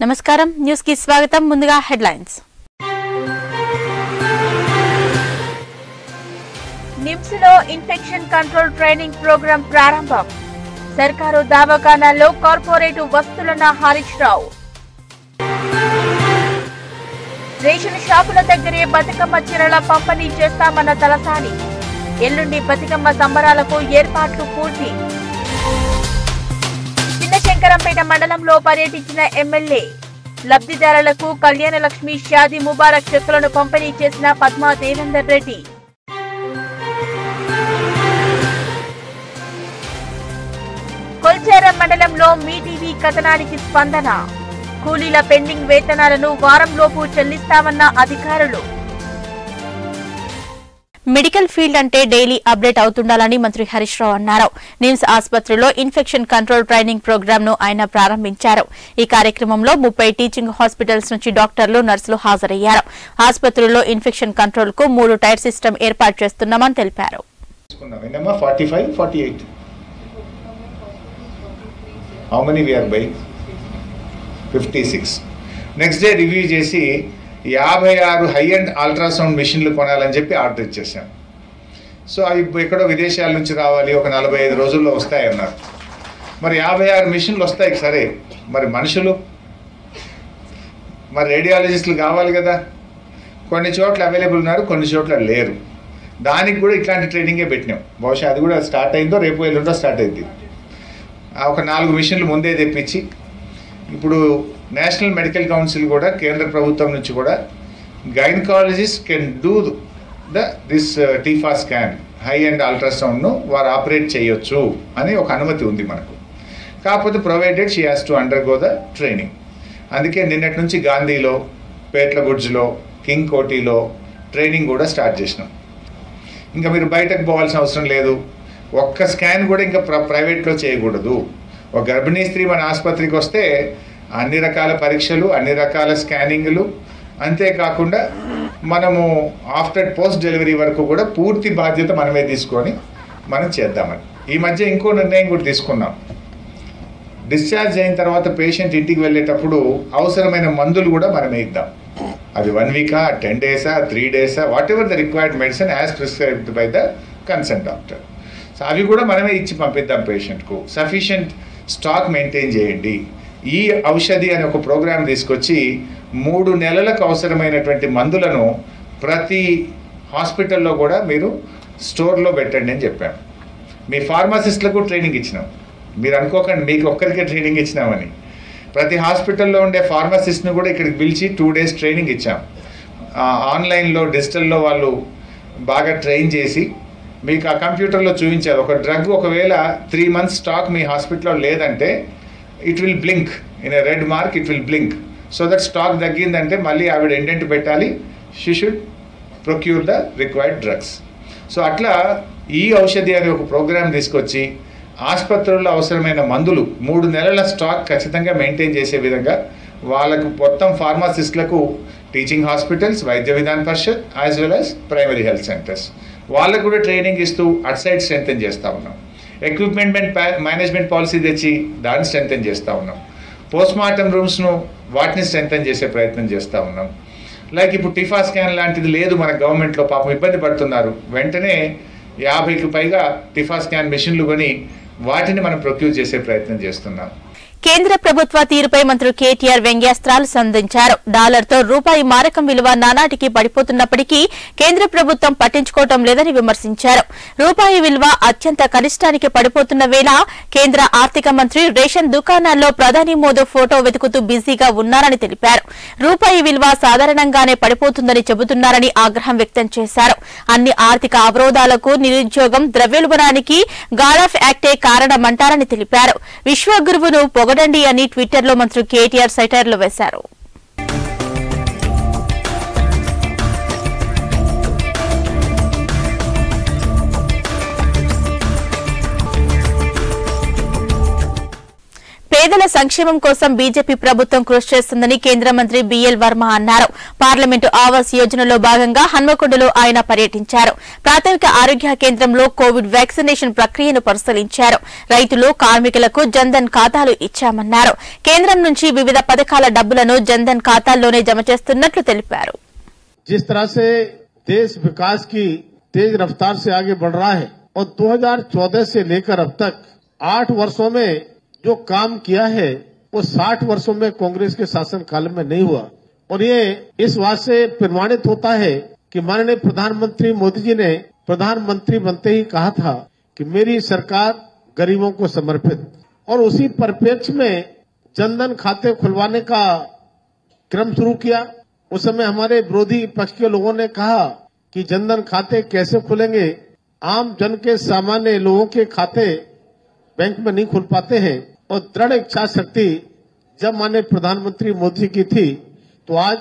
నమస్కారం న్యూస్ కి స్వాగతం ముందుగా హెడ్లైన్స్ నిమ్స్ లో ఇన్ఫెక్షన్ కంట్రోల్ ట్రైనింగ్ ప్రోగ్రాం ప్రారంభం సర్కారు దవాఖానాల్లో కార్పొరేట్ వస్తువులన్న హరీష్ రావు రేషన్ షాపుల దగ్గరే బతుకమ్మ చీరల పంపిణీ చేస్తామన్న తలసాని ఎల్లుండి బతుకమ్మ సంబరాలకు ఏర్పాట్లు పూర్తి చిన్నశంకరంపేట మండలంలో పర్యటించిన ఎమ్మెల్యే లబ్ధిదారులకు కళ్యాణ లక్ష్మి షాదీ ముబారక్ చెక్కులను పంపిణీ చేసిన పద్మా దేవేందర్ రెడ్డి కొల్చేరం మండలంలో మీ టీవీ కథనానికి స్పందన కూలీల పెండింగ్ వేతనాలను వారంలోపు చెల్లిస్తామన్న అధికారులు మెడికల్ ఫీల్డ్ అంటే డైలీ అప్డేట్ అవుతుండాలని మంత్రి హరీష్ రావు అన్నారు నిమ్స్ ఆసుపత్రిలో ఇన్ఫెక్షన్ కంట్రోల్ ట్రైనింగ్ ప్రోగ్రామ్ ను ఆయన ప్రారంభించారు ఈ కార్యక్రమంలో ముప్పై టీచింగ్ హాస్పిటల్స్ నుంచి డాక్టర్లు నర్సులు హాజరయ్యారు ఆసుపత్రుల్లో ఇన్ఫెక్షన్ కంట్రోల్ కు మూడు టైర్ సిస్టమ్ ఏర్పాటు చేస్తున్నామని తెలిపారు తీసుకున్నాం ఎన్నమ్మా forty five forty eight how many we are by fifty six next day review చేసి యాభై ఆరు హై అండ్ అల్ట్రాసౌండ్ మిషన్లు కొనాలని చెప్పి ఆర్డర్ ఇచ్చేసాం సో అవి ఎక్కడో విదేశాల నుంచి రావాలి ఒక నలభై ఐదు రోజుల్లో వస్తాయన్నారు మరి యాభై ఆరు మిషన్లు వస్తాయి సరే మరి మనుషులు మరి రేడియాలజిస్టులు కావాలి కదా కొన్ని చోట్ల అవైలబుల్ ఉన్నారు కొన్ని చోట్ల లేరు దానికి కూడా ఇట్లాంటి ట్రైనింగే పెట్టినాం బహుశా అది కూడా స్టార్ట్ అయిందో రేపు ఎల్లుండో స్టార్ట్ అయింది ఆ ఒక నాలుగు మిషన్లు ముందే తెప్పించి ఇప్పుడు నేషనల్ మెడికల్ కౌన్సిల్ కూడా కేంద్ర ప్రభుత్వం నుంచి కూడా gynaecologist can do the this TIFFA scan high and అల్ట్రాసౌండ్ను వారు ఆపరేట్ చేయొచ్చు అని ఒక అనుమతి ఉంది మనకు కాకపోతే provided she has to undergo the training అందుకే నిన్నటి నుంచి గాంధీలో పేట్లగుడ్జ్లో కింగ్ కోటిలో ట్రైనింగ్ కూడా స్టార్ట్ చేసినాం ఇంకా మీరు బయటకు పోవాల్సిన అవసరం లేదు ఒక్క స్కాన్ కూడా ఇంకా ప్ర ప్రైవేట్లో చేయకూడదు ఒక గర్భిణీ స్త్రీ మన ఆసుపత్రికి వస్తే అన్ని రకాల పరీక్షలు అన్ని రకాల స్కానింగ్లు అంతేకాకుండా మనము ఆఫ్టర్ పోస్ట్ డెలివరీ వరకు కూడా పూర్తి బాధ్యత మనమే తీసుకొని మనం చేద్దామని ఈ మధ్య ఇంకో నిర్ణయం కూడా తీసుకున్నాం డిశ్చార్జ్ అయిన తర్వాత పేషెంట్ ఇంటికి వెళ్ళేటప్పుడు అవసరమైన మందులు కూడా మనమే ఇద్దాం అది వన్ వీకా టెన్ డేసా త్రీ డేసా whatever the required medicine as prescribed by the concern doctor so అవి కూడా మనమే ఇచ్చి పంపిద్దాం పేషెంట్కు సఫిషియంట్ స్టాక్ మెయింటైన్ చేయండి ఈ ఔషధి అనే ఒక ప్రోగ్రామ్ తీసుకొచ్చి మూడు నెలలకు అవసరమైనటువంటి మందులను ప్రతి హాస్పిటల్లో కూడా మీరు స్టోర్లో పెట్టండి అని చెప్పాం మీ ఫార్మసిస్ట్లకు ట్రైనింగ్ ఇచ్చినాం మీరు అనుకోకండి మీకు ఒక్కరికే ట్రైనింగ్ ఇచ్చినామని ప్రతి హాస్పిటల్లో ఉండే ఫార్మసిస్ట్ని కూడా ఇక్కడికి పిలిచి టూ డేస్ ట్రైనింగ్ ఇచ్చాం ఆ, ఆన్లైన్లో డిజిటల్లో వాళ్ళు బాగా ట్రైన్ చేసి మీకు ఆ కంప్యూటర్లో చూపించారు ఒక డ్రగ్ ఒకవేళ త్రీ మంత్స్ స్టాక్ మీ హాస్పిటల్లో లేదంటే it will blink in a red mark it will blink so that stock తగ్గిందంటే మళ్ళీ ఆవిడ ఎండెంట్ పెట్టాలి she should procure the required drugs so అట్లా ఈ ఔషధి అనే ఒక ప్రోగ్రామ్ తీసుకొచ్చి ఆసుపత్రుల్లో అవసరమైన మందులు మూడు నెలల స్టాక్ ఖచ్చితంగా మెయింటైన్ చేసే విధంగా వాళ్ళకు మొత్తం ఫార్మాసిస్ట్లకు teaching hospitals Vaidya Vidhana Parishad as well as primary health centres వాళ్ళకు కూడా ట్రైనింగ్ ఇస్తూ అట్ సైడ్ స్ట్రెంగ్తన్ చేస్తూ ఉన్నాం ఎక్విప్మెంట్ మేనేజ్మెంట్ పాలసీ తెచ్చి దాన్ని స్ట్రెంగ్తన్ చేస్తూ ఉన్నాం పోస్ట్ మార్టం రూమ్స్ను వాటిని స్ట్రెంగ్తన్ చేసే ప్రయత్నం చేస్తూ ఉన్నాం లైక్ ఇప్పుడు టిఫా స్కాన్ లాంటిది లేదు మన గవర్నమెంట్లో పాపం ఇబ్బంది పడుతున్నారు వెంటనే యాభైకి పైగా టిఫా స్కాన్ మెషిన్లు కొని వాటిని మనం ప్రొక్యూర్ చేసే ప్రయత్నం చేస్తున్నాం కేంద్ర ప్రభుత్వ తీరుపై మంత్రి కేటీఆర్ వ్యంగ్యాస్త్రాలు సంధించారు డాలర్తో రూపాయి మారకం విలువ నానాటికి పడిపోతున్నప్పటికీ కేంద్ర ప్రభుత్వం పట్టించుకోవటం లేదని విమర్శించారు రూపాయి విలువ అత్యంత కనిష్టానికి పడిపోతున్న వేళ కేంద్ర ఆర్థిక మంత్రి రేషన్ దుకాణాల్లో ప్రధాని మోదీ ఫోటో వెతుకుతూ బిజీగా ఉన్నారని తెలిపారు రూపాయి విలువ సాధారణంగానే పడిపోతుందని చెబుతున్నారని ఆగ్రహం వ్యక్తం చేశారు అన్ని ఆర్థిక అవరోధాలకు నిరుద్యోగం ద్రవ్యోల్బణానికి గాడ్ ఆఫ్ యాక్టే కారణమంటారని తెలిపారు విశ్వగురువును పొగడండి అని ట్విట్టర్లో మంత్రి కేటీఆర్ సైటర్లు వేశారు పేదల సంక్షేమం కోసం బీజేపీ ప్రభుత్వం కృషి చేస్తుందని కేంద్ర మంత్రి బిఎల్ వర్మ అన్నారు పార్లమెంటు ఆవాస్ యోజనలో భాగంగా హన్మకొండలో ఆయన పర్యటించారు ప్రాథమిక ఆరోగ్య కేంద్రంలో కోవిడ్ వ్యాక్సినేషన్ ప్రక్రియను పరిశీలించారు రైతులు కార్మికులకు జన్ధన్ ఖాతాలు ఇచ్చామన్నారు కేంద్రం నుంచి వివిధ పథకాల డబ్బులను జన్ధన్ ఖాతాల్లోనే జమ చేస్తున్నట్లు తెలిపారు जिस तरह से देश विकास की तेज रफ्तार से आगे बढ़ रहा है और 2014 से लेकर अब तक आठ वर्षों में जो काम किया है वो 60 वर्षों में कांग्रेस के शासन काल में नहीं हुआ और ये इस बात से प्रमाणित होता है कि माननीय प्रधानमंत्री मोदी जी ने प्रधानमंत्री बनते ही कहा था कि मेरी सरकार गरीबों को समर्पित और उसी परिप्रेक्ष्य में जनधन खाते खुलवाने का क्रम शुरू किया उस समय हमारे विरोधी पक्ष के लोगों ने कहा कि जनधन खाते कैसे खुलेंगे आम जन के सामान्य लोगों के खाते बैंक में नहीं खुल पाते हैं और दृढ़ इच्छा शक्ति जब माननीय प्रधानमंत्री मोदी की थी तो आज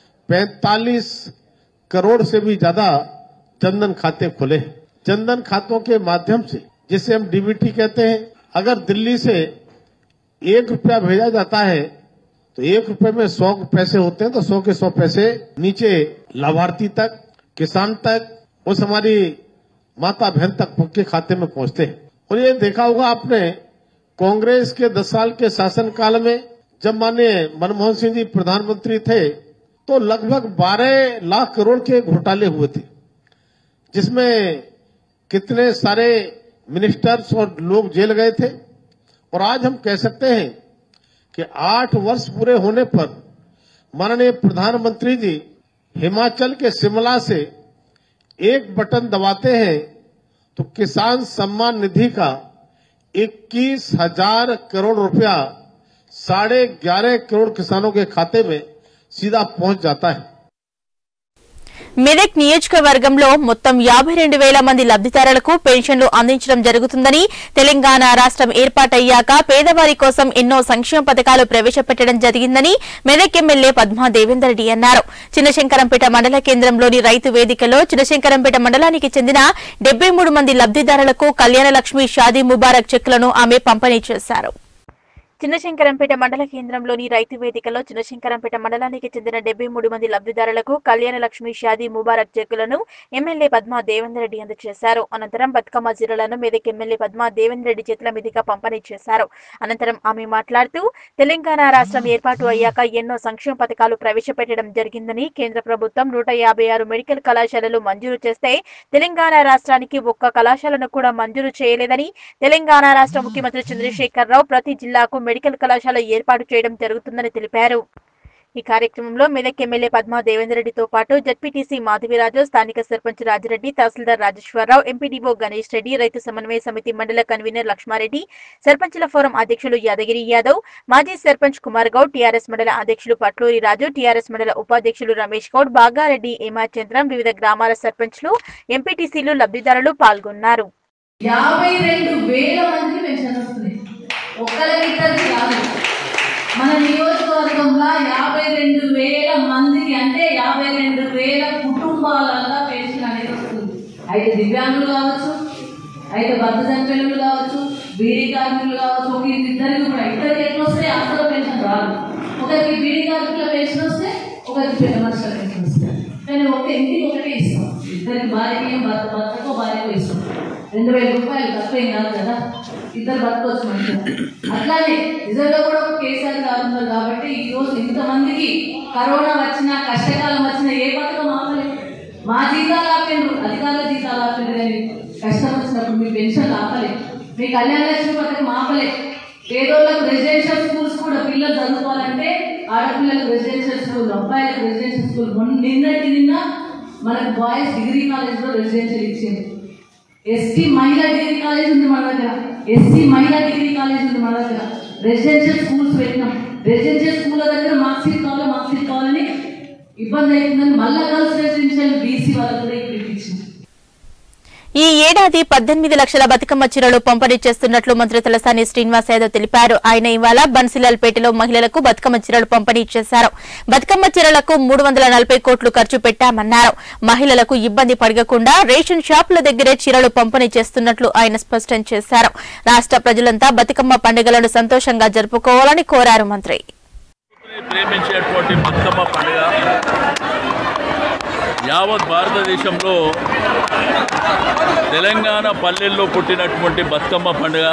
45 करोड़ से भी ज्यादा जनधन खाते खुले हैं जनधन खातों के माध्यम से जिसे हम डीबीटी कहते हैं अगर दिल्ली से एक रुपया भेजा जाता है तो एक रुपए में सौ पैसे होते हैं तो सौ के सौ पैसे नीचे लाभार्थी तक किसान तक उस हमारी माता बहन तक के खाते में पहुंचते हैं और ये देखा होगा आपने कांग्रेस के दस साल के शासन काल में जब माननीय मनमोहन सिंह जी प्रधानमंत्री थे तो लगभग बारह लाख करोड़ के घोटाले हुए थे जिसमें कितने सारे मिनिस्टर्स और लोग जेल गए थे और आज हम कह सकते हैं कि आठ वर्ष पूरे होने पर माननीय प्रधानमंत्री जी हिमाचल के शिमला से एक बटन दबाते हैं तो किसान सम्मान निधि का इक्कीस हजार करोड़ रुपया साढ़े ग्यारह करोड़ किसानों के खाते में सीधा पहुंच जाता है మెదక్ నియోజకవర్గంలో మొత్తం యాభై రెండు వేల మంది లబ్దిదారులకు పెన్షన్లు అందించడం జరుగుతుందని తెలంగాణ రాష్ట్రం ఏర్పాటయ్యాక పేదవారి కోసం ఎన్నో సంక్షేమ పథకాలు ప్రవేశపెట్టడం జరిగిందని మెదక్ ఎమ్మెల్యే పద్మా దేవేందర్ రెడ్డి అన్నారు చిన్నశంకరంపేట మండల కేంద్రంలోని రైతు వేదికలో చిన్నశంకరంపేట మండలానికి చెందిన డెబ్బై మూడు మంది లబ్దిదారులకు కళ్యాణ లక్ష్మి షాదీ ముబారక్ చెక్కులను ఆమె పంపిణీ చేశారు చిన్నశంకరంపేట మండల కేంద్రంలోని రైతు వేదికలో చిన్నశంకరంపేట మండలానికి చెందిన డెబ్బై మూడు మంది లబ్దిదారులకు కళ్యాణ లక్ష్మి షాదీ ముబారక్ చెక్కులను ఎమ్మెల్యే పద్మా దేవేందర్ రెడ్డి అందజేశారు అనంతరం బతుకమ్మ జీరలను మెదక్ ఎమ్మెల్యే పద్మా దేవేందర్ రెడ్డి చేతుల మీదుగా పంపిణీ చేశారు అనంతరం ఆమె మాట్లాడుతూ తెలంగాణ రాష్ట్రం ఏర్పాటు అయ్యాక ఎన్నో సంక్షేమ పథకాలు ప్రవేశపెట్టడం జరిగిందని కేంద్ర ప్రభుత్వం నూట యాభై ఆరు మెడికల్ కళాశాలలు మంజూరు చేస్తే తెలంగాణ రాష్ట్రానికి ఒక్క కళాశాలను కూడా మంజూరు చేయలేదని తెలంగాణ రాష్ట్ర ముఖ్యమంత్రి చంద్రశేఖరరావు ప్రతి జిల్లాకు మెడికల్ కళాశాల ఏర్పాటు చేయడం జరుగుతుందని తెలిపారు ఈ కార్యక్రమంలో మెదక్ ఎమ్మెల్యే పద్మా దేవేందర్ రెడ్డితో పాటు జడ్పీటీసీ మాధవిరాజు స్థానిక సర్పంచ్ రాజిరెడ్డి తహసీల్దార్ రాజేశ్వరరావు ఎంపీడీఓ గణేష్ రెడ్డి రైతు సమన్వయ సమితి మండల కన్వీనర్ లక్ష్మారెడ్డి సర్పంచుల ఫోరం అధ్యక్షులు యాదగిరి యాదవ్ మాజీ సర్పంచ్ కుమార్ గౌడ్ టీఆర్ఎస్ మండల అధ్యక్షులు పట్లూరి రాజు టీఆర్ఎస్ మండల ఉపాధ్యక్షులు రమేష్ గౌడ్ బాగారెడ్డి ఏమాచంద్రం వివిధ గ్రామాల సర్పంచ్లు ఎంపీటీసీలు లబ్ధిదారులు పాల్గొన్నారు యాభై రెండు వేల మందికి పెన్షన్ వస్తుంది ఒక్కరికి ఇద్దరికి కాదు మన నియోజకవర్గంలో యాభై రెండు వేల మందికి అంటే యాభై రెండు వేల కుటుంబాలలో పెన్షన్ అనేది వస్తుంది అయితే దివ్యాంగులు కావచ్చు అయితే భర్త చనిపోయినలు కావచ్చు బీడీ కార్మికులు కావచ్చు ఒక ఇద్దరికి కూడా ఇద్దరికి ఎట్లా వస్తే అందరూ పెన్షన్ రాదు ఒకరికి బీడీ కార్మికుల పెన్షన్ వస్తే ఒకరికి పెద్ద మనుషుల పెన్షన్ వస్తే కానీ ఒక ఇంటికి ఒకటే ఇస్తాం ఇద్దరికి భార్యకి భర్త భర్తకో భార్యకో ఇస్తాం రెండు వేల రూపాయలు తప్పేం కాదు కదా ఇద్దరు బతకొచ్చు మంచిగా అట్లానే నిజంగా కూడా ఒక కేసీఆర్ గారు ఉన్నారు కాబట్టి ఈ రోజు ఇంతమందికి కరోనా వచ్చినా కష్టకాలం వచ్చినా ఏ పథకం ఆపలేదు మా జీతాలు ఆపిండ్రు అధికారుల జీతాలు ఆపిండ్రు కానీ కష్టం వచ్చినప్పుడు మీ పెన్షన్ ఆపలేదు మీ కళ్యాణ లక్ష్మి పథకం ఆపలేదు పేదోళ్ళకు రెసిడెన్షియల్ స్కూల్స్ కూడా పిల్లలు చదువుకోవాలంటే ఆడపిల్లలకు రెసిడెన్షియల్ స్కూల్ అబ్బాయిలకు రెసిడెన్షియల్ స్కూల్ మొన్న నిన్నటి నిన్న మనకు బాయ్స్ డిగ్రీ కాలేజ్లో రెసిడెన్షియల్ ఇచ్చింది ఎస్టీ మహిళా డిగ్రీ కాలేజ్ ఉంది మన దగ్గర ఎస్సీ మహిళా డిగ్రీ కాలేజ్ ఉంది మన దగ్గర రెసిడెన్షియల్ స్కూల్స్ పెట్టినాం రెసిడెన్షియల్ స్కూల్ దగ్గర మార్క్స్ షీట్ కావాలి మార్క్స్ షీట్ కావాలని ఇబ్బంది అవుతుందని మళ్ళా గర్ల్స్ రెసిడెన్షియల్ బీసీ వాళ్ళకు కూడా ఇప్పుడు ఇప్పించింది ఈ ఏడాది పద్దెనిమిది లక్షల బతుకమ్మ చీరలు పంపిణీ చేస్తున్నట్లు మంత్రి తలసాని శ్రీనివాస్ యాదవ్ తెలిపారు ఆయన ఇవాళ బన్సిలాల్పేటలో మహిళలకు బతుకమ్మ చీరలు పంపిణీ చేశారు బతుకమ్మ చీరలకు మూడు వందల నలభై కోట్లు ఖర్చు పెట్టామన్నారు మహిళలకు ఇబ్బంది పడగకుండా రేషన్ షాపుల దగ్గరే చీరలు పంపిణీ చేస్తున్నట్లు ఆయన స్పష్టం చేశారు రాష్ట్ర ప్రజలంతా బతుకమ్మ పండుగలను సంతోషంగా జరుపుకోవాలని కోరారు మంత్రి ప్రేమించేటువంటి బతుకమ్మ పండుగ యావత్ భారతదేశంలో తెలంగాణ పల్లెల్లో పుట్టినటువంటి బతుకమ్మ పండుగ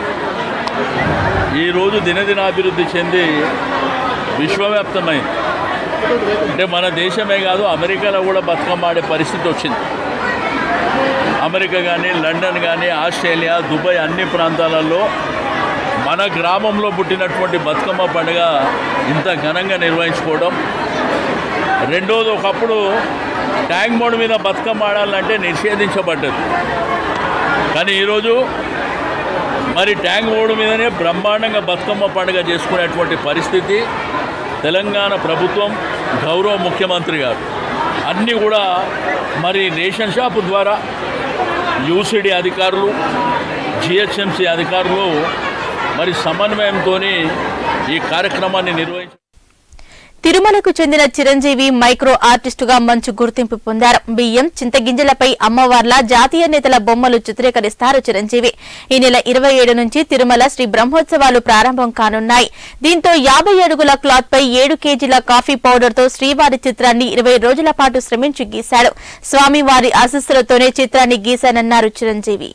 ఈరోజు దినదినాభివృద్ధి చెంది విశ్వవ్యాప్తమైంది అంటే మన దేశమే కాదు అమెరికాలో కూడా బతుకమ్మ ఆడే పరిస్థితి వచ్చింది అమెరికా కానీ లండన్ కానీ ఆస్ట్రేలియా దుబాయ్ అన్ని ప్రాంతాలలో మన గ్రామంలో పుట్టినటువంటి బతుకమ్మ పండుగ ఇంత ఘనంగా నిర్వహించుకోవడం రెండోది ఒకప్పుడు ట్యాంక్ బోర్డు మీద బతుకమ్మ ఆడాలంటే నిషేధించబడ్డది కానీ ఈరోజు మరి ట్యాంక్ బోర్డు మీదనే బ్రహ్మాండంగా బతుకమ్మ పండుగ చేసుకునేటువంటి పరిస్థితి తెలంగాణ ప్రభుత్వం గౌరవ ముఖ్యమంత్రి గారు అన్నీ కూడా మరి రేషన్ షాపు ద్వారా యూసిడి అధికారులు జిహెచ్ఎంసీ అధికారులు మరి సమన్వయంతో ఈ కార్యక్రమాన్ని నిర్వహించారు తిరుమలకు చెందిన చిరంజీవి మైక్రో ఆర్టిస్టుగా మంచు గుర్తింపు పొందారు బియ్యం చింతగింజలపై అమ్మవార్ల జాతీయ నేతల బొమ్మలు చిత్రీకరిస్తారు చిరంజీవి ఈ నెల ఇరవై ఏడు నుంచి తిరుమల శ్రీ బ్రహ్మోత్సవాలు ప్రారంభం కానున్నాయి దీంతో యాభై అడుగుల క్లాత్ పై ఏడు కేజీల కాఫీ పౌడర్ తో శ్రీవారి చిత్రాన్ని ఇరవై రోజుల పాటు శ్రమించి గీశాడు స్వామివారి ఆశస్సులతోనే చిత్రాన్ని గీశానన్నారు చిరంజీవి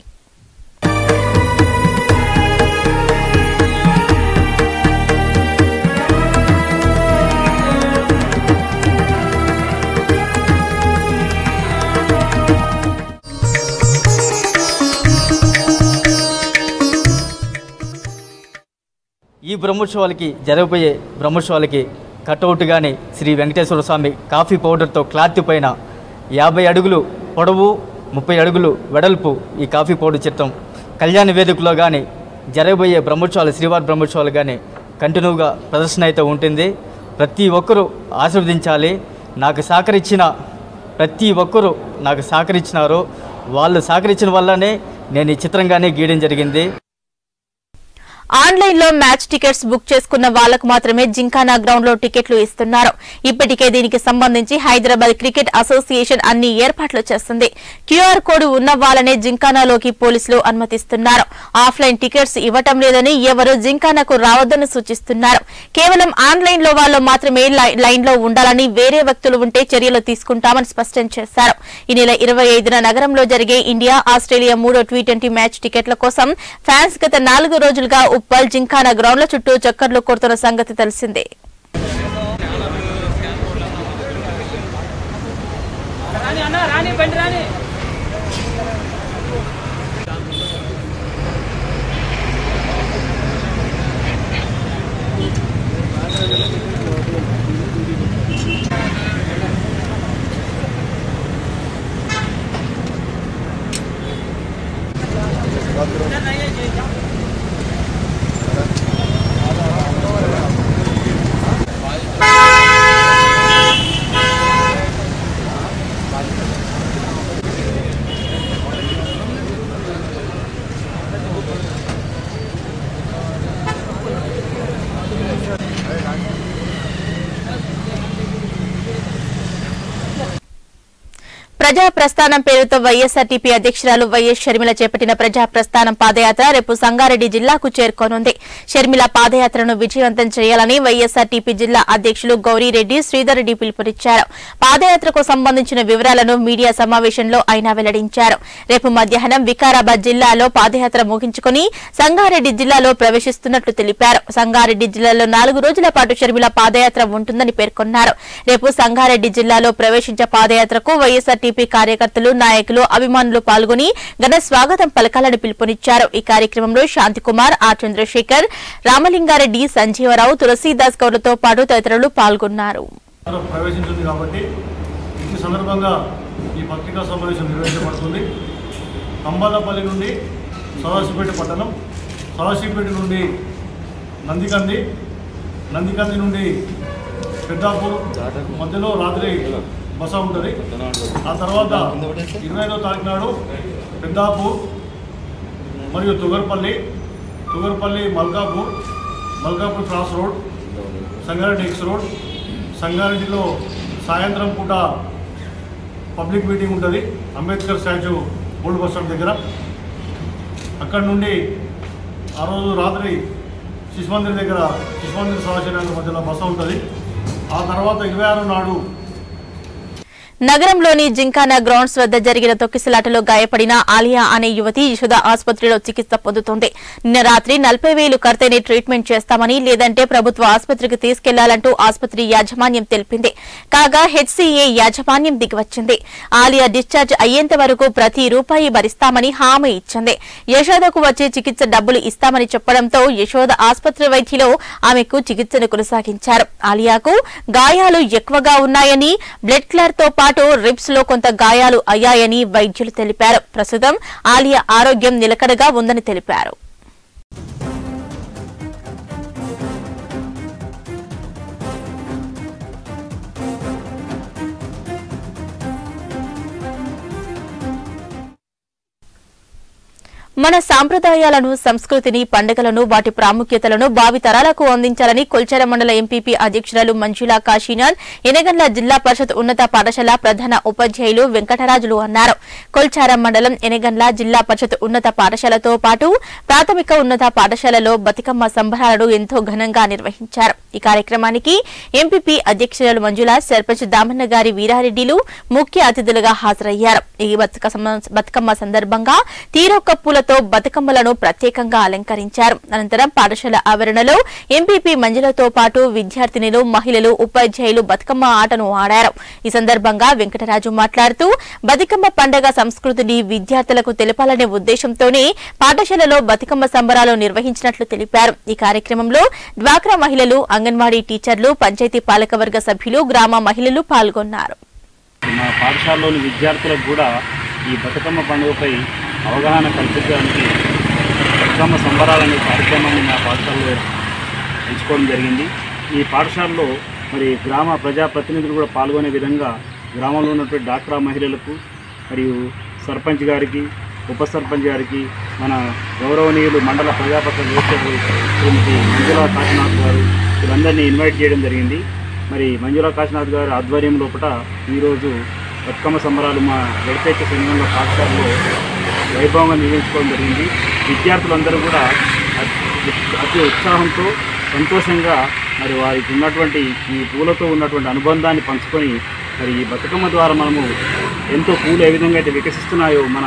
ఈ బ్రహ్మోత్సవాలకి జరగబోయే బ్రహ్మోత్సవాలకి కటౌట్ కానీ శ్రీ వెంకటేశ్వర స్వామి కాఫీ పౌడర్తో క్లాత్ పైన యాభై అడుగులు పొడవు ముప్పై అడుగులు వెడల్పు ఈ కాఫీ పౌడర్ చిత్రం కళ్యాణ వేదికలో కానీ జరగబోయే బ్రహ్మోత్సవాలు శ్రీవారి బ్రహ్మోత్సవాలు కానీ కంటిన్యూగా ప్రదర్శన అయితే ఉంటుంది ప్రతి ఒక్కరూ ఆశీర్వదించాలి నాకు సహకరించిన ప్రతి ఒక్కరూ నాకు సహకరించినారు వాళ్ళు సహకరించిన వల్లనే నేను ఈ చిత్రంగానే గీయడం జరిగింది ఆన్లైన్ లో మ్యాచ్ టికెట్స్ బుక్ చేసుకున్న వాళ్లకు మాత్రమే జింకానా గ్రౌండ్ లో టికెట్లు ఇస్తున్నారు ఇప్పటికే దీనికి సంబంధించి హైదరాబాద్ క్రికెట్ అసోసియేషన్ అన్ని ఏర్పాట్లు చేస్తుంది క్యూఆర్ కోడ్ ఉన్న వాళ్ళనే జింకానాలోకి పోలీసులు అనుమతిస్తున్నారు ఆఫ్లైన్ టికెట్స్ ఇవ్వటం లేదని ఎవరు జింకానాకు రావద్దని సూచిస్తున్నారు కేవలం ఆన్లైన్ లో వాళ్ళు మాత్రమే లై- లైన్ లో ఉండాలని వేరే వ్యక్తులు ఉంటే చర్యలు తీసుకుంటామని స్పష్టం చేశారు ఈ నెల ఇరవై ఐదున నగరంలో జరిగే ఇండియా ఆస్ట్రేలియా మూడో టీ ట్వంటీ మ్యాచ్ టికెట్ల కోసం ఫ్యాన్స్ గత నాలుగు రోజులుగా ఉప్పల్ జింకానా గ్రౌండ్ల చుట్టూ చక్కర్లు కొడుతున్న సంగతి తెలిసిందే ప్రజా ప్రస్థానం పేరుతో వైఎస్ఆర్టీపీ అధ్యక్షురాలు వైఎస్ షర్మిల చేపట్టిన ప్రజా ప్రస్థానం పాదయాత్ర రేపు సంగారెడ్డి జిల్లాకు చేరుకోనుంది షర్మిల పాదయాత్రను విజయవంతం చేయాలని వైఎస్ఆర్టీపీ జిల్లా అధ్యక్షులు గౌరీరెడ్డి శ్రీధర్ రెడ్డి పిలుపునిచ్చారు పాదయాత్రకు సంబంధించిన వివరాలను మీడియా సమావేశంలో ఆయన వెల్లడించారు రేపు మధ్యాహ్నం వికారాబాద్ జిల్లాలో పాదయాత్ర ముగించుకుని సంగారెడ్డి జిల్లాలో ప్రవేశిస్తున్నట్లు తెలిపారు సంగారెడ్డి జిల్లాలో నాలుగు రోజుల పాటు షర్మిల పాదయాత్ర ఉంటుందని పేర్కొన్నారు రేపు సంగారెడ్డి జిల్లాలో ప్రవేశించే పాదయాత్రకు వైఎస్ఆర్టీపీ కార్యకర్తలు నాయకులు అభిమానులు పాల్గొని ఘన స్వాగతం పలకాలని పిలుపునిచ్చారు ఈ కార్యక్రమంలో శాంతికుమార్ ఆర్ చంద్రశేఖర్ రామలింగారెడ్డి సంజీవరావు తులసీదాస్ గౌడ్లతో పాటు తదితరులు పాల్గొన్నారు అందులో ప్రవేశించింది కాబట్టి ఈ సందర్భంగా ఈ పత్రికా సమావేశం నిర్వహించబడుతుంది కంబాలపల్లి నుండి సదాశివపేట పట్టణం సదాశివపేట నుండి నందికంది నందికంది నుండి పెద్దాపూర్ మధ్యలో రాత్రి బస ఉంటుంది ఆ తర్వాత ఇరవై ఐదో తారీఖు నాడు పెద్దాపూర్ మరియు Tugarpalli Tugarpalli Malkapur Malkapur cross road Sangareddy X road సంగారెడ్డిలో సాయంత్రం పూట పబ్లిక్ మీటింగ్ ఉంటుంది Ambedkar statue old bus stand దగ్గర అక్కడ నుండి ఆ రోజు రాత్రి శిశుమందిర్ దగ్గర శిశుమందిర్ సమాచారానికి మధ్యలో బస ఉంటుంది ఆ తర్వాత ఇరవై ఆరు నాడు నగరంలోని జింకానా గ్రౌండ్స్ వద్ద జరిగిన తొక్కిసలాటలో గాయపడిన ఆలియా అనే యువతి యశోద ఆసుపత్రిలో చికిత్స పొందుతోంది నిన్న రాత్రి నలభై వేలు ఖర్చైన ట్రీట్మెంట్ చేస్తామని లేదంటే ప్రభుత్వ ఆసుపత్రికి తీసుకెళ్లాలంటూ ఆసుపత్రి యాజమాన్యం తెలిపింది కాగా హెచ్సీఏ యాజమాన్యం దిగివచ్చింది ఆలియా డిశ్చార్జ్ అయ్యేంత వరకు ప్రతి రూపాయి భరిస్తామని హామీ ఇచ్చింది యశోదకు వచ్చే చికిత్స డబ్బులు ఇస్తామని చెప్పడంతో యశోద ఆసుపత్రి వైద్యులు ఆమెకు చికిత్సను కొనసాగించారు ఆలియాకు గాయాలు ఎక్కువగా ఉన్నాయని బ్లడ్ క్లార్ తో పాటు రిబ్స్ లో కొంత గాయాలు అయ్యాయని వైద్యులు తెలిపారు ప్రస్తుతం ఆలియా ఆరోగ్యం నిలకడగా ఉందని తెలిపారు మన సాంప్రదాయాలను సంస్కృతిని పండుగలను వాటి ప్రాముఖ్యతలను భావి తరాలకు అందించాలని కొల్చార మండల ఎంపీపీ అధ్యక్షురాలు మంజులా కాశీనాథ్ ఎనగండ్ల జిల్లా పరిషత్ ఉన్నత పాఠశాల ప్రధాన ఉపాధ్యాయులు వెంకటరాజులు అన్నారు కొల్చార మండలం ఎనగండ్ల జిల్లా పరిషత్ ఉన్నత పాఠశాలతో పాటు ప్రాథమిక ఉన్నత పాఠశాలలో బతుకమ్మ సంబరాలను ఎంతో ఘనంగా నిర్వహించారు ఈ కార్యక్రమానికి ఎంపీపీ అధ్యక్షురాలు మంజుల సర్పంచ్ దామన్న గారి వీరారెడ్డిలు ముఖ్య అతిథులుగా హాజరయ్యారు ఈ బతుక- బతుకమ్మ సందర్భంగా తీరొక్క పూలతో బతుకమ్మలను ప్రత్యేకంగా అలంకరించారు అనంతరం పాఠశాల ఆవరణలో ఎంపీపీ మంజులతో పాటు విద్యార్థినులు మహిళలు ఉపాధ్యాయులు బతుకమ్మ ఆటను ఆడారు ఈ సందర్భంగా వెంకటరాజు మాట్లాడుతూ బతుకమ్మ పండగ సంస్కృతిని విద్యార్థులకు తెలపాలనే ఉద్దేశంతోనే పాఠశాలలో బతుకమ్మ సంబరాలు నిర్వహించినట్లు తెలిపారు ఈ కార్యక్రమంలో డ్వాక్రా మహిళలు అంగన్వాడీ టీచర్లు పంచాయతీ పాలకవర్గ సభ్యులు గ్రామ మహిళలు పాల్గొన్నారు మా పాఠశాలలోని విద్యార్థులకు కూడా ఈ బతుకమ్మ పండుగపై అవగాహన కల్పించడానికి బతుకమ్మ సంబరాలనే కార్యక్రమాన్ని మా పాఠశాలలో ఎంచుకోవడం జరిగింది ఈ పాఠశాలలో మరి గ్రామ ప్రజాప్రతినిధులు కూడా పాల్గొనే విధంగా గ్రామంలో ఉన్నటువంటి డాక్రా మహిళలకు మరియు సర్పంచ్ గారికి ఉప సర్పంచ్ గారికి మన గౌరవనీయులు మండల ప్రజాపత్ర వ్యవస్థలు శ్రీమతి మంజులా కాశీనాథ్ గారు వీళ్ళందరినీ ఇన్వైట్ చేయడం జరిగింది మరి మంజులా కాశీనాథ్ గారి ఆధ్వర్యం లోపల ఈరోజు బతుకమ్మ సంబరాలు మా గడిపేట సంఘంలో పాఠశాలలో వైభవంగా నిర్వహించుకోవడం జరిగింది విద్యార్థులందరూ కూడా అతి అతి ఉత్సాహంతో సంతోషంగా మరి వారికి ఉన్నటువంటి ఈ పూలతో ఉన్నటువంటి అనుబంధాన్ని పంచుకొని మరి ఈ బతుకమ్మ ద్వారా మనము ఎంతో పూలు ఏ విధంగా అయితే వికసిస్తున్నాయో మన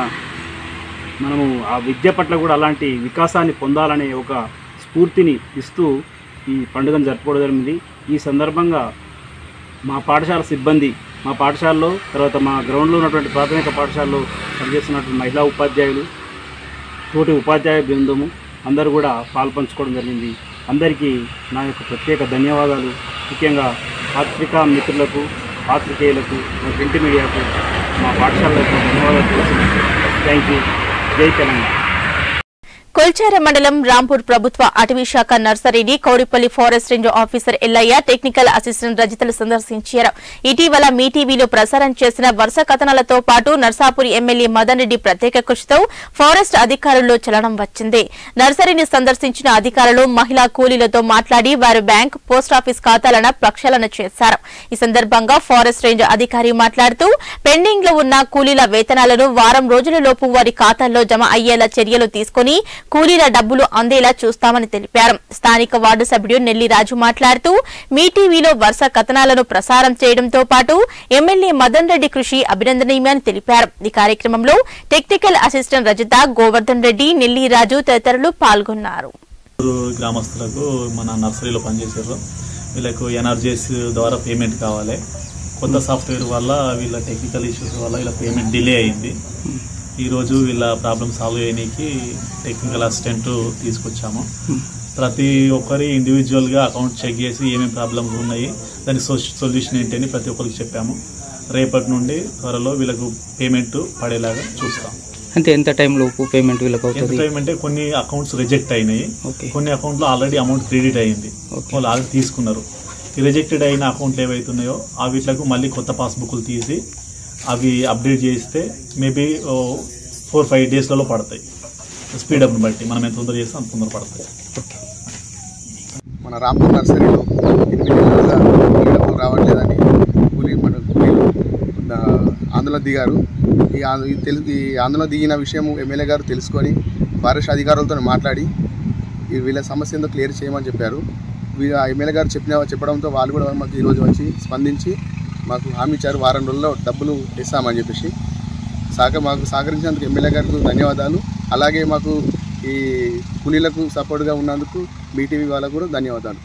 మనము ఆ విద్య పట్ల కూడా అలాంటి వికాసాన్ని పొందాలనే ఒక స్ఫూర్తిని ఇస్తూ ఈ పండుగను జరుపుకోవడం జరిగింది ఈ సందర్భంగా మా పాఠశాల సిబ్బంది మా పాఠశాలలో తర్వాత మా గ్రౌండ్లో ఉన్నటువంటి ప్రాథమిక పాఠశాలలో పనిచేస్తున్నటువంటి మహిళా ఉపాధ్యాయులు తోటి ఉపాధ్యాయ బృందము అందరూ కూడా పాల్పంచుకోవడం జరిగింది అందరికీ నా యొక్క ప్రత్యేక ధన్యవాదాలు ముఖ్యంగా పాత్రికా మిత్రులకు పాత్రికేయులకు మా ప్రింట్ మీడియాకు మా పాఠశాలకు ధన్యవాదాలు తెలుసు థ్యాంక్ యూ జై తెలంగాణ కొల్చార మండలం రాంపూర్ ప్రభుత్వ అటవీ శాఖ నర్సరీని Kowdipalli forest range officer Yellaiah technical assistant రజితలు సందర్శించారు ఇటీవల మీ టీవీలో ప్రసారం చేసిన వరుస కథనాలతో పాటు నర్సాపూర్ ఎమ్మెల్యే మదన్ రెడ్డి ప్రత్యేక కృషితో ఫారెస్ట్ అధికారుల్లో చలనం వచ్చింది నర్సరీని సందర్శించిన అధికారులు మహిళా కూలీలతో మాట్లాడి వారి బ్యాంక్ పోస్టాఫీస్ ఖాతాలను ప్రక్షాళన చేశారు ఈ సందర్భంగా ఫారెస్ట్ రేంజ్ అధికారి మాట్లాడుతూ పెండింగ్ లో ఉన్న కూలీల వేతనాలను వారం రోజులలోపు వారి ఖాతాల్లో జమ అయ్యేలా చర్యలు తీసుకుని కూలీల డబ్బులు అందేలా చూస్తామని తెలిపారు స్థానిక వార్డు సభ్యుడు నెల్లి రాజు మాట్లాడుతూ మీ టీవీలో వరుస కథనాలను ప్రసారం చేయడంతో పాటు ఎమ్మెల్యే మదన్ రెడ్డి కృషి అభినందనీయమని తెలిపారు ఈ కార్యక్రమంలో టెక్నికల్ అసిస్టెంట్ రజిత గోవర్ధన్ రెడ్డి నెల్లి రాజు తదితరులు పాల్గొన్నారు ఊరు గ్రామస్తులకు మన నర్సరీలో పనిచేసారు వీళ్ళకు ఎనర్జీస్ ద్వారా పేమెంట్ కావాలి కొత్త సాఫ్ట్వేర్ వల్ల వీళ్ళ టెక్నికల్ ఇష్యూస్ వల్ల వీళ్ళ పేమెంట్ డిలే అయింది ఈరోజు వీళ్ళ ప్రాబ్లమ్ సాల్వ్ చేయడానికి టెక్నికల్ అసిస్టెంట్ తీసుకొచ్చాము ప్రతి ఒక్కరి ఇండివిజువల్గా అకౌంట్ చెక్ చేసి ఏమేమి ప్రాబ్లమ్స్ ఉన్నాయి దాని సొల్యూషన్ ఏంటి అని ప్రతి ఒక్కరికి చెప్పాము రేపటి నుండి త్వరలో వీళ్ళకు పేమెంట్ పడేలాగా చూస్తాం అంటే ఎంత టైం లోపు పేమెంట్ వీళ్ళకి ఎంత అవుతుంది టైం అంటే కొన్ని అకౌంట్స్ రిజెక్ట్ అయినాయి కొన్ని అకౌంట్లో ఆల్రెడీ అమౌంట్ క్రెడిట్ అయింది వాళ్ళు ఆల్రెడీ తీసుకున్నారు ఈ రిజెక్టెడ్ అయిన అకౌంట్లు ఏవైతున్నాయో ఆ వీటిలకు మళ్ళీ కొత్త పాస్బుక్లు తీసి అవి అప్డేట్ చేస్తే మేబీ ఫోర్ ఫైవ్ డేస్లలో పడతాయి స్పీడప్ని బట్టి మనం ఎంత తొందర చేస్తే అంత తొందర పడతాయి మన రాంపూర్ నర్సరీలో ఎనిమిది నెలలుగా నీడలు రావట్లేదని కూలీ మన కూలీలు ఆ, ఆందోళన దిగారు ఈ ఆంద- ఈ తెలు ఈ ఆందోళన దిగిన విషయం ఎమ్మెల్యే గారు తెలుసుకొని ఫారెస్ట్ అధికారులతో మాట్లాడి ఈ వీళ్ళ సమస్య ఏందో క్లియర్ చేయమని చెప్పారు వీళ్ళ ఎమ్మెల్యే గారు చెప్పిన చెప్పడంతో వాళ్ళు కూడా మాకు ఈరోజు వచ్చి స్పందించి మాకు హామీ ఇచ్చారు వారం రోజుల్లో డబ్బులు ఇస్తామని చెప్పేసి సహక మాకు సహకరించినందుకు ఎమ్మెల్యే గారికి ధన్యవాదాలు అలాగే మాకు ఈ కూలీలకు సపోర్ట్గా ఉన్నందుకు బీటీవీ వాళ్ళకు కూడా ధన్యవాదాలు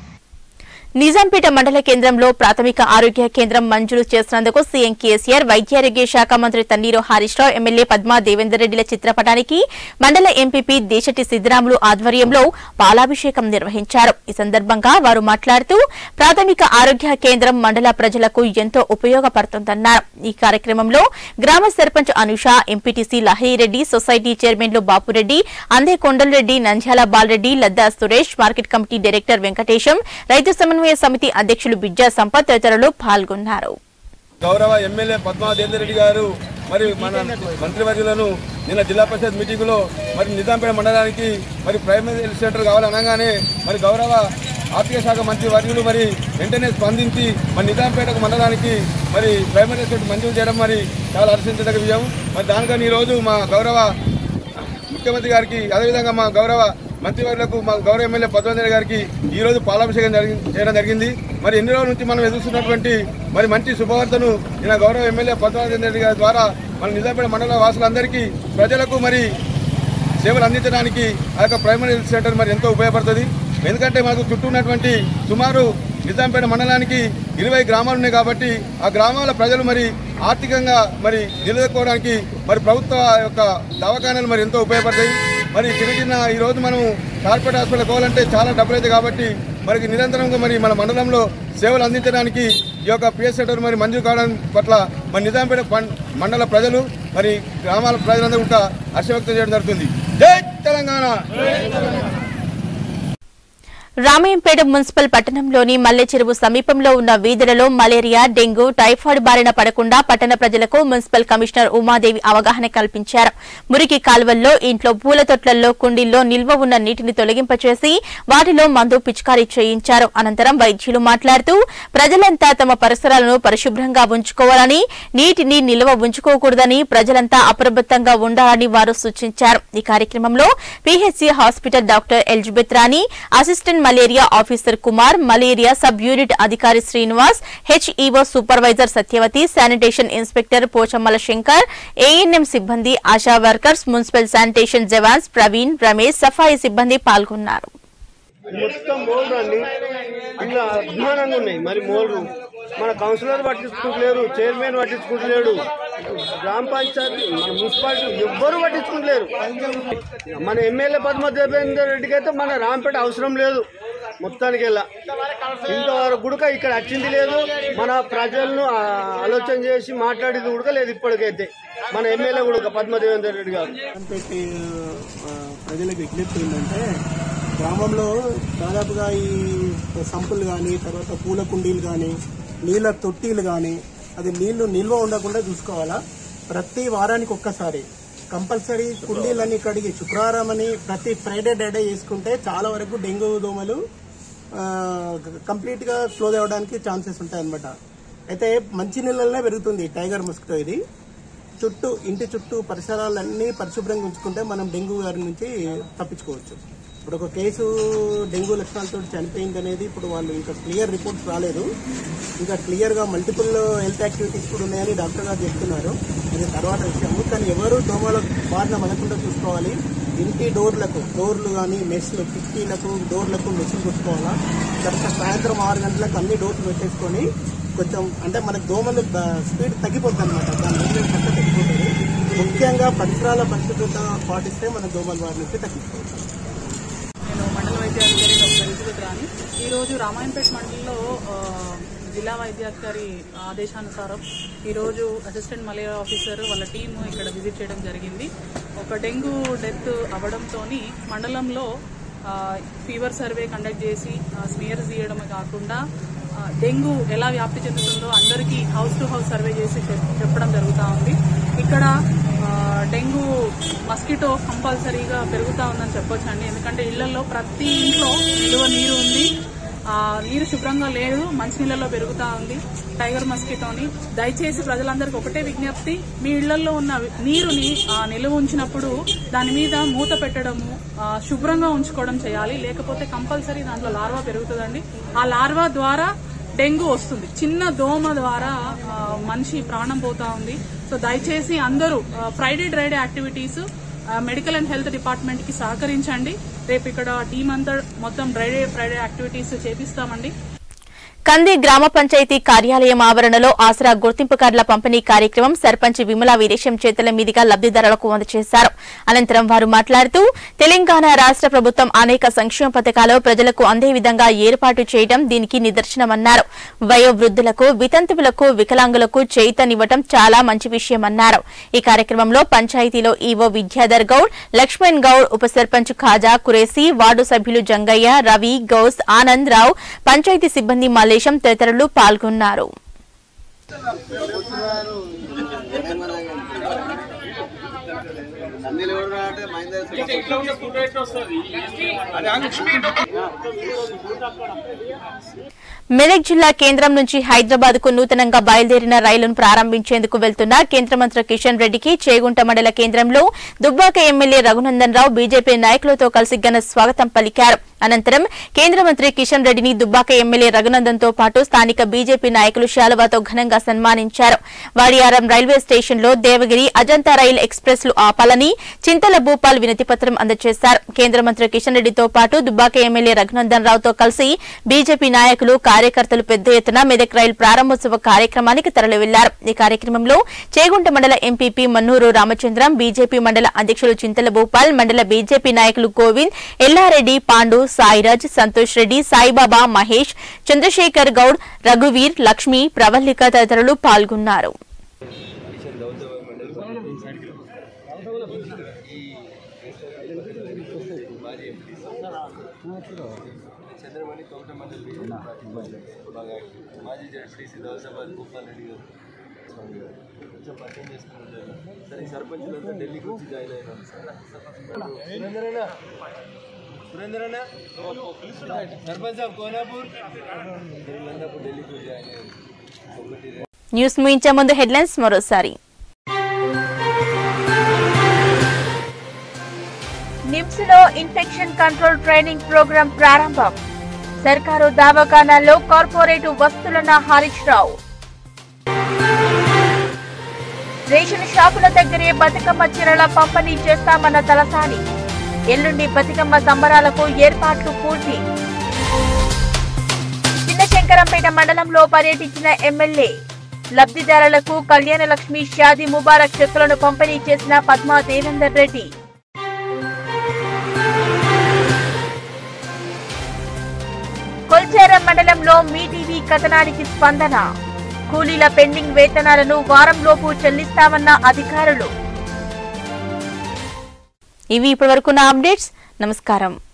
నిజాంపేట మండల కేంద్రంలో ప్రాథమిక ఆరోగ్య కేంద్రం మంజూరు చేసినందుకు సీఎం కేసీఆర్ వైద్యారోగ్య శాఖ మంత్రి తన్నీరు హరీష్ రావు ఎమ్మెల్యే పద్మా దేవేందర్ రెడ్డిల చిత్రపటానికి మండల ఎంపీపీ దేశటి సిద్దరాములు ఆధ్వర్యంలో పాలాభిషేకం నిర్వహించారు ఈ సందర్భంగా వారు మాట్లాడుతూ ప్రాథమిక ఆరోగ్య కేంద్రం మండల ప్రజలకు ఎంతో ఉపయోగపడుతుందన్నారు ఈ కార్యక్రమంలో గ్రామ సర్పంచ్ అనుష ఎంపీటీసీ లహరిరెడ్డి సొసైటీ చైర్మన్లు Bapureddy Ande Kondalareddy Nandyala Balareddy Ladda Suresh market committee director Venkatesham రైతు సమన్వయ సమితి అధ్యక్షులు బిజ్జా సంపత్ తదితరులు పాల్గొన్నారు గౌరవ ఎమ్మెల్యే పద్మాదేందర్ రెడ్డి గారు మరి మన మంత్రివర్యులను నిన్న జిల్లా పరిషత్ మీటింగులో మరి నిజాంపేట మండలానికి మరి ప్రైమరీ హెల్త్ సెంటర్ కావాలనగానే మరి గౌరవ ఆర్థిక శాఖ మంత్రి వర్యులు మరి వెంటనే స్పందించి మరి నిజాంపేట మండలానికి మరి ప్రైమరీ హెల్త్ సెంటర్ మంజూరు చేయడం మరి చాలా హర్షించదగ్గ విషయం మరి దానికని ఈరోజు మా గౌరవ ముఖ్యమంత్రి గారికి అదేవిధంగా మా గౌరవ మంత్రివర్యులకు మా గౌరవ ఎమ్మెల్యే పద్మనాభ గారికి ఈ రోజు పాలాభిషేకం జరిగి చేయడం జరిగింది మరి ఎన్ని రోజుల నుంచి మనం ఎదుర్కొన్నటువంటి మరి మంచి శుభవార్తను ఈయన గౌరవ ఎమ్మెల్యే పద్మనాభ రెడ్డి గారి ద్వారా మన నిజాంపేట మండల వాసులందరికీ ప్రజలకు మరి సేవలు అందించడానికి ఆ యొక్క ప్రైమరీ హెల్త్ సెంటర్ మరి ఎంతో ఉపయోగపడుతుంది ఎందుకంటే మనకు చుట్టూ ఉన్నటువంటి సుమారు నిజాంపేట మండలానికి ఇరవై గ్రామాలు ఉన్నాయి కాబట్టి ఆ గ్రామాల ప్రజలు మరి ఆర్థికంగా మరి నిలదొక్కోవడానికి మరి ప్రభుత్వ యొక్క దవాఖానాలు మరి ఎంతో ఉపయోగపడతాయి మరి చిన్న చిన్న ఈ రోజు మనం కార్పొరేట్ హాస్పిటల్ పోవాలంటే చాలా డబ్బులు అయితే కాబట్టి మరి నిరంతరంగా మరి మన మండలంలో సేవలు అందించడానికి ఈ యొక్క పిఎస్ సెంటర్ మరి మంజూరు కావడం పట్ల మరి నిజాంపేట పం- మండల ప్రజలు మరి గ్రామాల ప్రజలందరూ కూడా హర్ష వ్యక్తం చేయడం జరుగుతుంది జై తెలంగాణ రామాయంపేట మున్సిపల్ పట్టణంలోని మల్లె చెరువు సమీపంలో ఉన్న వీధులలో మలేరియా డెంగూ టైఫాయిడ్ బారిన పడకుండా పట్టణ ప్రజలకు మున్సిపల్ కమిషనర్ ఉమాదేవి అవగాహన కల్పించారు మురికి కాలువల్లో ఇంట్లో పూల తొట్లల్లో కుండీల్లో నిల్వ ఉన్న నీటిని తొలగింపచేసి వాటిలో మందు పిచికారీ చేయించారు అనంతరం వైద్యులు మాట్లాడుతూ ప్రజలంతా తమ పరిసరాలను పరిశుభ్రంగా ఉంచుకోవాలని నీటిని నిల్వ ఉంచుకోకూడదని ప్రజలంతా అప్రమత్తంగా ఉండాలని వారు సూచించారు ఈ కార్యక్రమంలో PHC hospital doctor Elizabeth Rani assistant malaria officer Kumar malaria sub unit అధికారి Srinivas HEO supervisor Satyavathi sanitation inspector పోచమ్మల శంకర్ ఏఎన్ఎం సిబ్బంది ఆశా వర్కర్స్ మున్సిపల్ శానిటేషన్ జవాన్స్ ప్రవీణ్ రమేష్ సఫాయి సిబ్బంది పాల్గొన్నారు మొత్తం మోల్డ్ అండి ఇలా అభిమానంగా ఉన్నాయి మరి మోల్డ్ మన కౌన్సిలర్ పట్టించుకుంటలేరు చైర్మన్ పట్టించుకుంటలేడు గ్రామ పంచాయతీ మన మున్సిపాలిటీ ఎవ్వరు పట్టించుకుంటలేరు మన ఎమ్మెల్యే పద్మ దేవేందర్ రెడ్డికి అయితే మన రాంపేట అవసరం లేదు మొత్తానికి వెళ్ళా ఇంతవరకు గుడక ఇక్కడ వచ్చింది లేదు మన ప్రజలను ఆ, ఆలోచన చేసి మాట్లాడేది కూడా లేదు ఇప్పటికైతే మన ఎమ్మెల్యే కూడా పద్మదేవేందర్ రెడ్డి గారు పెట్టి ఆ, ప్రజలకు విజ్ఞప్తి ఏంటంటే గ్రామంలో దాదాపుగా ఈ సంపులు కానీ తర్వాత పూల కుండీలు కానీ నీళ్ళ తొట్టీలు కానీ అది నీళ్లు నిల్వ ఉండకుండా చూసుకోవాలా ప్రతి వారానికి ఒక్కసారి కంపల్సరీ కుండీలన్నీ కడిగి శుక్రవారం అని ప్రతి ఫ్రైడే డేడే చేసుకుంటే చాలా వరకు డెంగ్యూ దోమలు కంప్లీట్ గా క్లోజ్ అవ్వడానికి ఛాన్సెస్ ఉంటాయి అనమాట అయితే మంచి నీళ్ళనే పెరుగుతుంది టైగర్ మస్కిటో ఇది చుట్టూ ఇంటి చుట్టూ పరిసరాలన్నీ పరిశుభ్రంగా ఉంచుకుంటే మనం డెంగ్యూ గారి నుంచి తప్పించుకోవచ్చు ఇప్పుడు ఒక కేసు డెంగ్యూ లక్షణాలతో చనిపోయింది అనేది ఇప్పుడు వాళ్ళు ఇంకా క్లియర్ రిపోర్ట్స్ రాలేదు ఇంకా క్లియర్ గా మల్టిపుల్ హెల్త్ యాక్టివిటీస్ కూడా ఉన్నాయని డాక్టర్ గారు చెప్తున్నారు అది తర్వాత విషయము కానీ ఎవరు దోమల బారిన మనకుండా చూసుకోవాలి ఇంటి డోర్లకు డోర్లు కానీ మెస్లు కిటికీలకు డోర్లకు మెస్లు పెట్టుకోవాలా తర్వాత సాయంత్రం ఆరు గంటలకు అన్ని డోర్లు పెట్టేసుకొని కొంచెం అంటే మనకి దోమలు స్పీడ్ తగ్గిపోతుంది అనమాట దాని వల్ల కట్ట తగ్గిపోతుంది ముఖ్యంగా పరిసరాల పరిశుభ్రత పాటిస్తే మన దోమల బారి నుంచి తగ్గించుకోవచ్చు నేను మండల వైద్యాధికారి డాక్టర్ ఎలిజబెత్ రాణి ఈరోజు రామాయణపేట మండలంలో ఆ, జిల్లా వైద్యాధికారి ఆదేశానుసారం ఈరోజు అసిస్టెంట్ మలేరియా ఆఫీసర్ వాళ్ళ టీం ఇక్కడ విజిట్ చేయడం జరిగింది ఒక డెంగ్యూ డెత్ అవ్వడంతో మండలంలో ఆ, ఫీవర్ సర్వే కండక్ట్ చేసి ఆ, స్మియర్స్ తీయడమే కాకుండా ఆ, డెంగ్యూ ఎలా వ్యాప్తి చెందుతుందో అందరికీ హౌస్ టు హౌస్ సర్వే చేసి చెప్- చెప్పడం జరుగుతూ ఉంది ఇక్కడ ఆ, డెంగ్యూ మస్కిటో కంపల్సరీగా పెరుగుతూ ఉందని చెప్పొచ్చండి ఎందుకంటే ఇళ్లలో ప్రతి ఇంట్లో నిలువ నీరు ఉంది ఆ నీరు శుభ్రంగా లేదు మంచినీళ్ళలో పెరుగుతా ఉంది టైగర్ మస్కిటోని దయచేసి ప్రజలందరికీ ఒకటే విజ్ఞప్తి మీ ఇళ్లలో ఉన్న నీరుని ఆ, నిలువ ఉంచినప్పుడు దాని మీద మూత పెట్టడము ఆ, శుభ్రంగా ఉంచుకోవడం చేయాలి లేకపోతే కంపల్సరీ దాంట్లో లార్వా పెరుగుతుందండి ఆ లార్వా ద్వారా డెంగ్యూ వస్తుంది చిన్న దోమ ద్వారా ఆ, మనిషి ప్రాణం పోతా ఉంది సో దయచేసి అందరూ Friday dry day activities medical and health department కి సహకరించండి రేపు ఇక్కడ టీం అంతా మొత్తం డ్రైడే ఫ్రైడే యాక్టివిటీస్ చేపిస్తామండి కంది గ్రామ పంచాయతీ కార్యాలయం ఆవరణలో ఆసరా గుర్తింపు కార్డుల పంపిణీ కార్యక్రమం సర్పంచ్ విమలా వీరేశం చేతుల మీదుగా లబ్దిదారులకు అందజేశారు అనంతరం వారు మాట్లాడుతూ తెలంగాణ రాష్ట ప్రభుత్వం అనేక సంక్షేమ పథకాలు ప్రజలకు అందే విధంగా ఏర్పాటు చేయడం దీనికి నిదర్శనమన్నారు వయోవృద్ధులకు వితంతువులకు వికలాంగులకు చేయితనివ్వడం చాలా మంచి విషయమన్నారు ఈ కార్యక్రమంలో పంచాయతీలో ఈవో విద్యాధర్ గౌడ్ లక్ష్మణ్ గౌడ్ ఉప సర్పంచ్ ఖాజా కురేసి వార్డు సభ్యులు జంగయ్య రవి గౌస్ ఆనంద్ రావు పంచాయతీ సిబ్బంది మల్లేశం తదితరులు పాల్గొన్నారు మెదక్ జిల్లా కేంద్రం నుంచి హైదరాబాద్ కు నూతనంగా బయలుదేరిన రైలును ప్రారంభించేందుకు వెళ్తున్న కేంద్ర మంత్రి కిషన్ రెడ్డికి చేగుంట మండల కేంద్రంలో దుబ్బాక ఎమ్మెల్యే రఘునందన్ రావు బీజేపీ నాయకులతో కలిసి ఘన స్వాగతం పలికారు అనంతరం కేంద్ర మంత్రి కిషన్ రెడ్డిని దుబ్బాక ఎమ్మెల్యే రఘునందన్ తో పాటు స్థానిక బీజేపీ నాయకులు శాలువాతో ఘనంగా సన్మానించారు వాడియారం రైల్వే స్టేషన్ లో దేవగిరి అజంతా రైలు ఎక్స్ప్రెస్ లు ఆపాలని చింతల భూపాల్ వినతి పత్రం అందజేశారు కేంద్ర మంత్రి కిషన్ రెడ్డితో పాటు దుబ్బాక ఎమ్మెల్యే రఘునందన్ రావుతో కలిసి బీజేపీ నాయకులు కార్యకర్తలు పెద్ద ఎత్తున మెదక్ రైలు ప్రారంభోత్సవ కార్యక్రమానికి తరలి వెళ్లారు ఈ కార్యక్రమంలో చేగుంట మండల ఎంపీపీ మన్నూరు రామచంద్రం బీజేపీ మండల అధ్యక్షులు చింతల భూపాల్ మండల బీజేపీ నాయకులు గోవింద్ ఎల్లారెడ్డి పాండు సాయిరాజ్ సంతోష్ రెడ్డి సాయిబాబా మహేష్ చంద్రశేఖర్ గౌడ్ రఘువీర్ లక్ష్మి ప్రవల్లిక తదితరులు పాల్గొన్నారు చంద్రమణి కౌంటర్ మండలి బాగా మాజీ జడ్పీ సిద్ధార్థాబాద్ భూపాల్ రెడ్డి గారు కొంచెం పరిచయం చేసుకుంటారు సరే ఈ సర్పంచులంతా ఢిల్లీకి వచ్చి జాయిన్ అయినారు సురేంద్రనా సురేంద్రనా సర్పంచ్ సాబ్ కోనాపూర్ వీళ్ళందరూ ఢిల్లీకి వచ్చి జాయిన్ అయ్యారు ఒకటి న్యూస్ ముగించే ముందు హెడ్లైన్స్ మరోసారి నిమ్స్ లో ఇన్ఫెక్షన్ కంట్రోల్ ట్రైనింగ్ ప్రోగ్రాం ప్రారంభం సర్కారు దవాఖానాల్లో కార్పొరేట్ వస్తువులన్న హరీష్ రావు రేషన్ షాపుల దగ్గరే బతుకమ్మ చీరల పంపిణీ చేస్తామన్న తలసాని ఎల్లుండి బతుకమ్మ సంబరాలకు ఏర్పాట్లు పూర్తి చిన్నశంకరంపేట మండలంలో పర్యటించిన ఎమ్మెల్యే లబ్ధిదారులకు కళ్యాణ లక్ష్మి షాదీ ముబారక్ చెక్కులను పంపిణీ చేసిన పద్మా దేవేందర్ రెడ్డి కొల్చారం మండలంలో మీ టీవీ కథనానికి స్పందన కూలీల పెండింగ్ వేతనాలను వారంలోపు చెల్లిస్తామన్న అధికారులు ఇవి ఇప్పటివరకున్న అప్డేట్స్ నమస్కారం